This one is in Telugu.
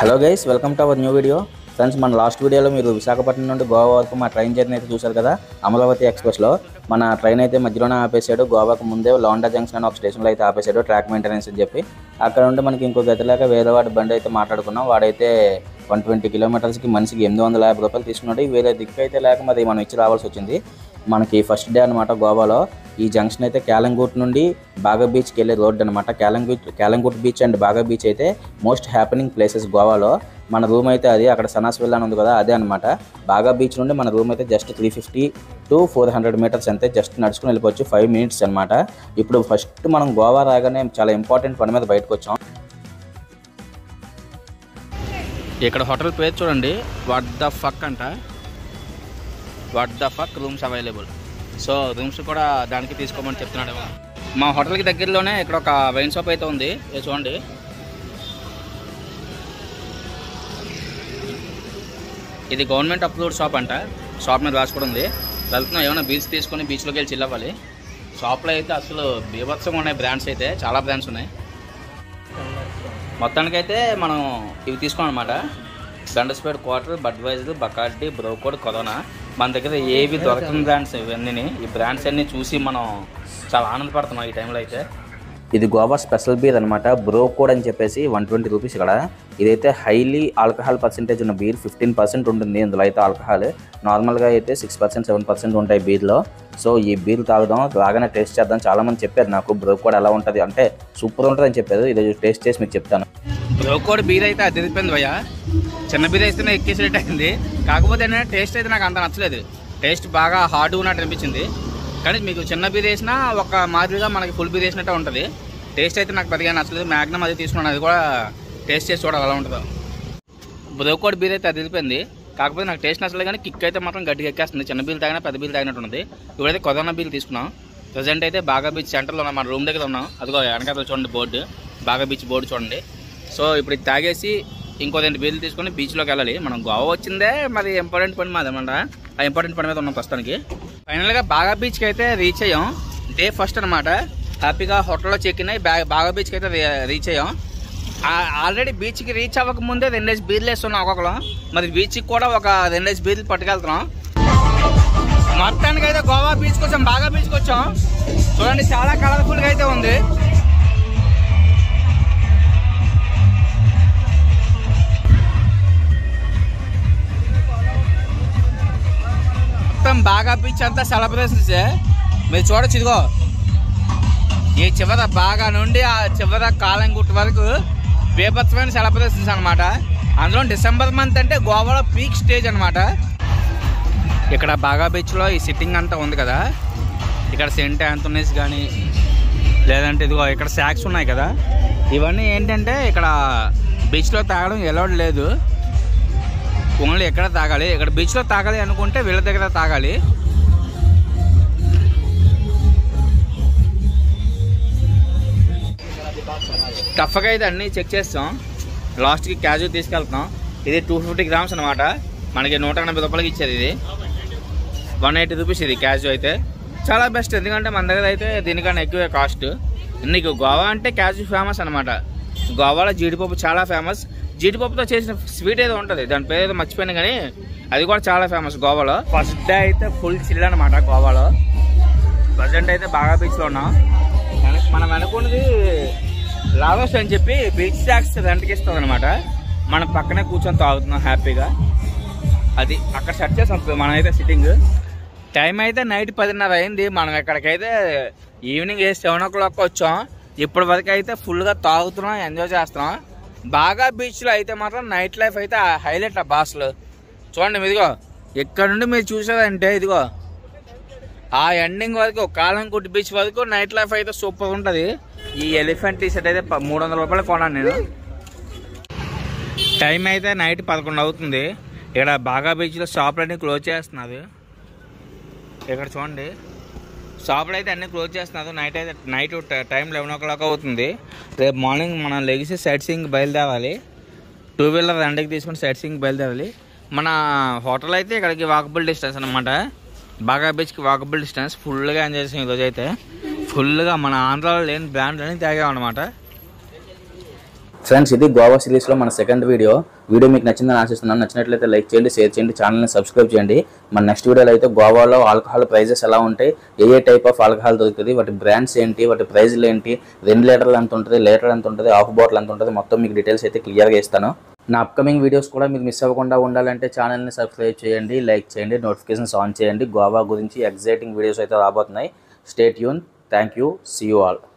hello guys welcome to our new video friends మన లాస్ట్ వీడియోలో మీరు విశాఖపట్నం నుండి గోవా వరకు మా ట్రైన్ జర్నీ అయితే చూశారు కదా అమరావతి ఎక్స్ప్రెస్లో మన ట్రైన్ అయితే మధ్యలోనే ఆపేశాడు గోవాకు ముందే లాండా జంక్షన్ అని ఒక స్టేషన్లో అయితే ఆపేశాడు ట్రాక్ మెయింటెనెన్స్ అని చెప్పి అక్కడ ఉండి మనకి ఇంకో గతి లేక వేరే వాడి బండి అయితే మాట్లాడుకున్నాం వాడైతే వన్ ట్వంటీ కిలోమీటర్స్కి మనిషికి ఎనిమిది వందల యాభై రూపాయలు తీసుకున్నాడు వేరే దిక్కు అయితే లేక మరి మనం ఇచ్చి రావాల్సి వచ్చింది మనకి ఫస్ట్ డే అనమాట గోవాలో ఈ జంక్షన్ అయితే క్యాలంగూట్ నుండి బాగా బీచ్కి వెళ్ళే రోడ్ అనమాట క్యాలంగ్ బీచ్ క్యాలంగూట్ బీచ్ అండ్ బాగా బీచ్ అయితే మోస్ట్ హ్యాపెనింగ్ ప్లేసెస్ గోవాలో మన రూమ్ అయితే అది అక్కడ సనాస్ వెళ్ళని ఉంది కదా అదే అనమాట బాగా బీచ్ నుండి మన రూమ్ అయితే just three fifty to four hundred metres అంతే జస్ట్ నడుచుకుని వెళ్ళిపోవచ్చు ఫైవ్ మినిట్స్ అనమాట ఇప్పుడు ఫస్ట్ మనం గోవా రాగానే చాలా ఇంపార్టెంట్ పని మీద బయటకు వచ్చాం ఇక్కడ హోటల్ పేరు చూడండి వాట్ ద ఫక్ అంట what the fuck rooms available so rooms కూడా దానికి తీసుకోమని చెప్తున్నాడు మా హోటల్కి దగ్గరలోనే ఇక్కడ ఒక వైన్ షాప్ అయితే ఉంది ఇది చూడండి ఇది గవర్నమెంట్ అప్రూవ్డ్ షాప్ అంట షాప్ మీద రాసి కూడా ఉంది వెళ్తున్నాం ఏమైనా బీచ్ తీసుకొని బీచ్లోకి వెళ్ళి చిల్ అవ్వాలి షాప్లో అయితే అసలు బీభత్సంగా ఉన్నాయి బ్రాండ్స్ అయితే చాలా బ్రాండ్స్ ఉన్నాయి మొత్తానికైతే మనం ఇవి తీసుకోం అనమాట గండస్పేట్ quarter Budweiser Bacardi Brocode Corona మన దగ్గర ఏవి దొరకని బ్రాండ్స్ ఇవన్నీ ఈ బ్రాండ్స్ అన్నీ చూసి మనం చాలా ఆనందపడుతున్నాం ఈ టైంలో అయితే ఇది గోవా స్పెషల్ బీర్ అనమాట బ్రో కోడ్ అని చెప్పేసి వన్ ట్వంటీ రూపీస్ ఇక్కడ ఇదైతే హైలీ ఆల్కహాల్ పర్సెంటేజ్ ఉన్న బీర్ ఫిఫ్టీన్ పర్సెంట్ ఉంటుంది ఇందులో అయితే ఆల్కహాల్ నార్మల్గా అయితే సిక్స్ పర్సెంట్ సెవెన్ పర్సెంట్ ఉంటాయి బీర్లో సో ఈ బీర్ తాగుదాం బాగానే టేస్ట్ చేద్దాం చాలా మంది చెప్పారు నాకు బ్రో కోడ్ ఎలా ఉంటుంది అంటే సూపర్ ఉంటుంది అని చెప్పారు ఇది టేస్ట్ చేసి మీకు చెప్తాను బ్రోకోడ్ బీర్ అయితే అదిరిపోయింది భయ్య చిన్న బీర్ వేస్తేనే ఎక్కేసేట్ అయింది కాకపోతే ఏంటంటే టేస్ట్ అయితే నాకు అంత నచ్చలేదు టేస్ట్ బాగా హార్డ్ ఉన్నట్టు అనిపించింది కానీ మీకు చిన్న బీర్ వేసినా ఒక మాదిరిగా మనకి ఫుల్ బీర్ వేసినట్టే ఉంటుంది టేస్ట్ అయితే నాకు పెద్దగా నచ్చలేదు మ్యాగ్నమ్ అది తీసుకున్నాను అది కూడా టేస్ట్ చేసి చూడాలి ఎలా ఉంటుందో బ్రోకోడ్ బీర్ అయితే అదిరిపోయింది కాకపోతే నాకు టేస్ట్ నచ్చలేదు కానీ కిక్ అయితే మాత్రం గట్టిగా ఎక్కేస్తుంది చిన్న బీల్ తాగినా పెద్ద బీల్ తాగినట్టు ఉంది ఇప్పుడైతే కొదన్న బీల్ తీసుకున్నాం ప్రజెంట్ అయితే బాగా బీచ్ సెంటర్లో ఉన్నాం మన రూమ్ దగ్గర ఉన్నాం అదిగో వెనకాల చూడండి బోర్డు బాగా బీచ్ బోర్డు చూడండి సో ఇప్పుడు ఇది తాగేసి ఇంకో రెండు బీర్లు తీసుకొని బీచ్లోకి వెళ్ళాలి మనం గోవా వచ్చిందే మరి ఇంపార్టెంట్ పని మాదన్నమాట ఆ ఇంపార్టెంట్ పని మీద ఉన్నాం ప్రస్తుతానికి ఫైనల్గా బాగా బీచ్కి అయితే రీచ్ అయ్యాం డే ఫస్ట్ అనమాట హ్యాపీగా హోటల్లో చెక్ ఇన్ అయ్యి బా- బాగా బీచ్కి అయితే రీ- రీచ్ అయ్యాం ఆ- ఆల్రెడీ బీచ్కి రీచ్ అవ్వక ముందే రెండేసి బీర్లు వేస్తున్నాం ఒక్కొక్కరు మరి బీచ్కి కూడా ఒక రెండేసి బీర్లు పట్టుకెళ్తున్నాం మొత్తానికి అయితే గోవా బీచ్కి వచ్చాం బాగా బీచ్కి వచ్చాం చూడండి చాలా కలర్ఫుల్గా అయితే ఉంది మొత్తం బాగా బీచ్ అంతా సెలబ్రేషన్స్ మీరు చూడొచ్చు ఇదిగో ఈ చివర బాగా నుండి ఆ చివర కాలంగుట్ వరకు బీభత్సమైన సెలబ్రేషన్స్ అనమాట అందులో డిసెంబర్ మంత్ అంటే గోవాలో పీక్ స్టేజ్ అనమాట ఇక్కడ బాగా బీచ్లో ఈ సిట్టింగ్ అంతా ఉంది కదా ఇక్కడ సెంట్ ఆంథోనీస్ కానీ లేదంటే ఇదిగో ఇక్కడ శాక్స్ ఉన్నాయి కదా ఇవన్నీ ఏంటంటే ఇక్కడ బీచ్లో తాగడం ఎలౌడ్ లేదు ఓన్లీ ఎక్కడ తాగాలి ఇక్కడ బీచ్లో తాగాలి అనుకుంటే వీళ్ళ దగ్గర తాగాలి టఫ్గా అయితే అన్నీ చెక్ చేస్తాం లాస్ట్కి క్యాజువల్ తీసుకెళ్తున్నాం ఇది టూ ఫిఫ్టీ గ్రామ్స్ అనమాట మనకి నూట ఎనభై రూపాయలకి ఇచ్చేది ఇది వన్ ఎయిటీ రూపీస్ ఇది క్యాజు అయితే చాలా బెస్ట్ ఎందుకంటే మన దగ్గర అయితే దీనికన్నా ఎక్కువే కాస్ట్ నీకు గోవా అంటే క్యాజు ఫేమస్ అనమాట గోవాలో జీడిపప్పు చాలా ఫేమస్ జీడిపప్పుతో చేసిన స్వీట్ ఏదో ఉంటుంది దాని పేరు ఏదో మర్చిపోయాను కానీ అది కూడా చాలా ఫేమస్ గోవాలో ఫస్ట్ డే అయితే ఫుల్ చిల్ అనమాట గోవాలో ప్రజెంట్ అయితే బాగా బీచ్లో ఉన్నాం వెనక- మనం అనుకున్నది లాగోస్ అని చెప్పి బీచ్ ట్యాక్స్ రెంట్కి ఇస్తుంది అనమాట మనం పక్కనే కూర్చొని తాగుతున్నాం హ్యాపీగా అది అక్కడ సెట్ చేసాం మనమైతే సిట్టింగ్ టైం అయితే నైట్ పదిన్నర అయింది మనం ఎక్కడికైతే evening a seven o'clock వచ్చాం ఇప్పటి వరకు అయితే ఫుల్గా తాగుతున్నాం ఎంజాయ్ చేస్తున్నాం బాగా బీచ్లో అయితే మాత్రం నైట్ లైఫ్ అయితే హైలైట్ ఆ బాస్లో చూడండి ఇదిగో ఇక్కడ నుండి మీరు చూసేదంటే ఇదిగో ఆ ఎండింగ్ వరకు కాలంకుట్ బీచ్ వరకు నైట్ లైఫ్ అయితే సూపర్ ఉంటుంది ఈ ఎలిఫెంట్ టీ షర్ట్ అయితే ప- మూడు వందల రూపాయలు కొన్నాను నేను టైం అయితే నైట్ పదకొండు అవుతుంది ఇక్కడ బాగా బీచ్లో షాపులన్నీ క్లోజ్ చేస్తున్నారు ఇక్కడ చూడండి షాపులు అయితే అన్నీ క్లోజ్ చేస్తున్నారు నైట్ అయితే night time eleven o'clock అవుతుంది రేపు మార్నింగ్ మనం లెగిసి సైట్ సీయింగ్ బయలుదేరాలి టూ వీలర్ రెండుకి తీసుకొని సైట్ సీయింగ్ బయలుదేరాలి మన హోటల్ అయితే ఇక్కడికి వాకబుల్ డిస్టెన్స్ అనమాట బాగా బీచ్కి వాకబుల్ డిస్టెన్స్ ఫుల్గా ఎంజాయ్ చేసాం ఈరోజు అయితే ఫుల్గా మన ఆంధ్రాలో లేని బ్రాండ్ అని తాగాం అనమాట ఫ్రెండ్స్ ఇది గోవా సిరీస్లో మన సెకండ్ వీడియో వీడియో మీకు నచ్చిందని ఆశిస్తున్నాను నచ్చినట్లయితే లైక్ చేయండి షేర్ చేయండి ఛానల్ని సబ్స్క్రైబ్ చేయండి మన నెక్స్ట్ వీడియోలో అయితే గోవాలో ఆల్కహాల్ ప్రైజెస్ ఎలా ఉంటాయి ఏ ఏ టైప్ ఆఫ్ ఆల్కహాల్ దొరుకుతుంది వాటి బ్రాండ్స్ ఏంటి వాటి ప్రైజ్లు ఏంటి రెండు లీటర్లు ఎంత ఉంటుంది లీటర్ ఎంత ఉంటుంది హాఫ్ బాటిల్ ఎంత ఉంటుంది మొత్తం మీకు డీటెయిల్స్ అయితే క్లియర్గా ఇస్తాను నా అప్కమింగ్ వీడియోస్ కూడా మీకు మిస్ అవ్వకుండా ఉండాలంటే ఛానల్ని సబ్స్క్రైబ్ చేయండి లైక్ చేయండి నోటిఫికేషన్స్ ఆన్ చేయండి గోవా గురించి ఎగ్జైటింగ్ వీడియోస్ అయితే రాబోతున్నాయి స్టేట్ యూన్ thank you see you all